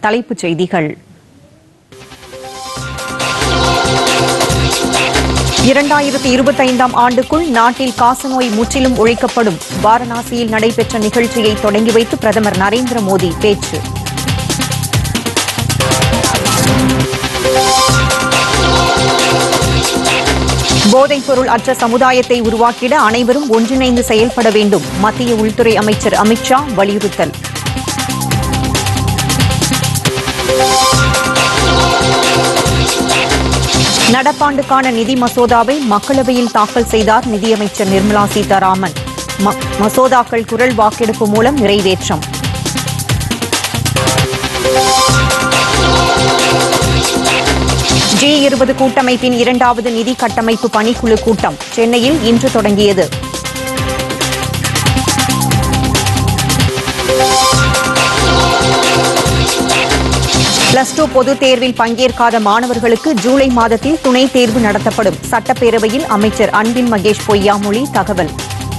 தலைப்புச் செய்திகள் இரண்டாயிரத்தி இருபத்தைந்தாம் ஆண்டுக்குள் நாட்டில் காசநோய் முற்றிலும் ஒழிக்கப்படும் வாரணாசியில் நடைபெற்ற நிகழ்ச்சியை தொடங்கி வைத்து பிரதமர் நரேந்திர மோடி பேச்சு போதைப்பொருள் அற்ற சமுதாயத்தை உருவாக்கிட அனைவரும் ஒன்றிணைந்து செயல்பட வேண்டும் மத்திய உள்துறை அமைச்சர் அமித்ஷா வலியுறுத்தல் நடப்பாண்டுக்கான நிதி மசோதாவை மக்களவையில் தாக்கல் செய்தார் நிதியமைச்சர் நிர்மலா சீதாராமன் ம- மசோதாக்கள் குரல் வாக்கெடுப்பு மூலம் நிறைவேற்றம் ஜி இருபது கூட்டமைப்பின் இரண்டாவது நிதி கட்டமைப்பு பணிக்குழு கூட்டம் சென்னையில் இன்று தொடங்கியது பிளஸ் டூ பொதுத் தேர்வில் பங்கேற்காத மாணவர்களுக்கு ஜூலை மாதத்தில் துணைத் தேர்வு நடத்தப்படும் சட்டப்பேரவையில் அமைச்சர் அன்பில் மகேஷ் பொய்யாமொழி தகவல்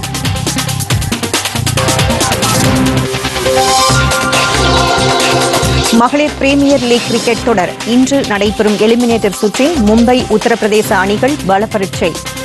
மகளிர் பிரீமியர் லீக் கிரிக்கெட் தொடர் இன்று நடைபெறும் எலிமினேட்டர் சுற்றில் மும்பை உத்தரப்பிரதேச அணிகள் பலப்பரீட்சை